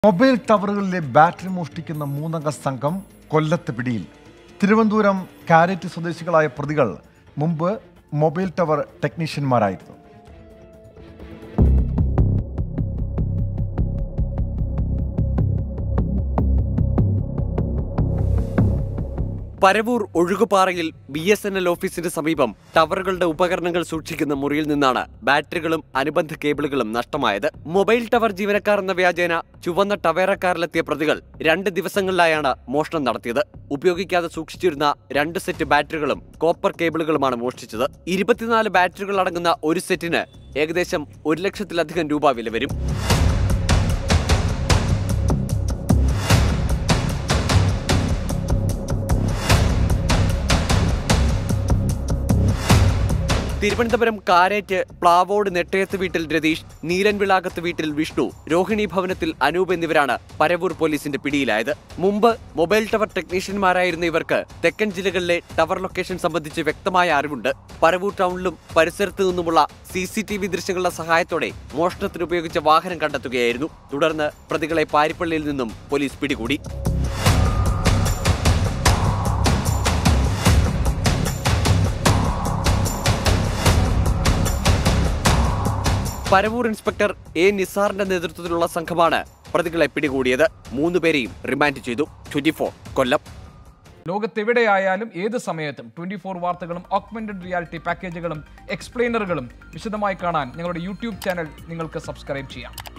mobile ടവറുകളിലെ battery മോഷ്ടിക്കുന്ന മൂന്നംഗ സംഘം കൊല്ലത്ത് പിടിയിൽ തിരുവനന്തപുരം കാരറ്റ് സ്വദേശികളായ പ്രതികൾ മുമ്പ് മൊബൈൽ ടവർ ടെക്നീഷ്യന്മാരായിരുന്നു പരവൂർ ഒഴുകുപാറയിൽ ബി എസ് എൻ എൽ ഓഫീസിന് സമീപം ടവറുകളുടെ ഉപകരണങ്ങൾ സൂക്ഷിക്കുന്ന മുറിയിൽ നിന്നാണ് ബാറ്ററികളും അനുബന്ധ കേബിളുകളും നഷ്ടമായത് മൊബൈൽ ടവർ ജീവനക്കാർ എന്ന വ്യാജേന ചുവന്ന ടവേറക്കാരിലെത്തിയ പ്രതികൾ രണ്ട് ദിവസങ്ങളിലായാണ് മോഷണം നടത്തിയത് ഉപയോഗിക്കാതെ സൂക്ഷിച്ചിരുന്ന രണ്ട് സെറ്റ് ബാറ്ററികളും കോപ്പർ കേബിളുകളുമാണ് മോഷ്ടിച്ചത് ഇരുപത്തിനാല് ബാറ്ററികൾ അടങ്ങുന്ന ഒരു സെറ്റിന് ഏകദേശം ഒരു ലക്ഷത്തിലധികം രൂപ വില വരും തിരുവനന്തപുരം കാരേറ്റ് പ്ലാവോട് നെട്ടയത്ത് വീട്ടിൽ രതീഷ് നീലൻവിളാകത്ത് വീട്ടിൽ വിഷ്ണു രോഹിണി ഭവനത്തിൽ അനൂപ് എന്നിവരാണ് പരവൂർ പോലീസിന്റെ പിടിയിലായത് മുമ്പ് മൊബൈൽ ടവർ ടെക്നീഷ്യന്മാരായിരുന്ന ഇവർക്ക് തെക്കൻ ജില്ലകളിലെ ടവർ ലൊക്കേഷൻ സംബന്ധിച്ച് വ്യക്തമായ അറിവുണ്ട് പരവൂർ ടൗണിലും പരിസരത്തു നിന്നുമുള്ള സി സി ടി വി ദൃശ്യങ്ങളുടെ സഹായത്തോടെ മോഷണത്തിന് ഉപയോഗിച്ച വാഹനം കണ്ടെത്തുകയായിരുന്നു തുടർന്ന് പ്രതികളെ പാരിപ്പള്ളിയിൽ നിന്നും പോലീസ് പിടികൂടി പരവൂർ ഇൻസ്പെക്ടർ എ നിസാറിന്റെ നേതൃത്വത്തിലുള്ള സംഘമാണ് പ്രതികളെ പിടികൂടിയത് മൂന്നുപേരെയും റിമാൻഡ് ചെയ്തു ട്വന്റി കൊല്ലം ലോകത്തെവിടെയായാലും ഏത് സമയത്തും ട്വന്റി ഫോർ വാർത്തകളും ഓഗ്മെന്റഡ് റിയാലിറ്റി പാക്കേജുകളും എക്സ്പ്ലെയിനറുകളും വിശദമായി കാണാൻ ഞങ്ങളുടെ യൂട്യൂബ് ചാനൽ നിങ്ങൾക്ക് സബ്സ്ക്രൈബ് ചെയ്യാം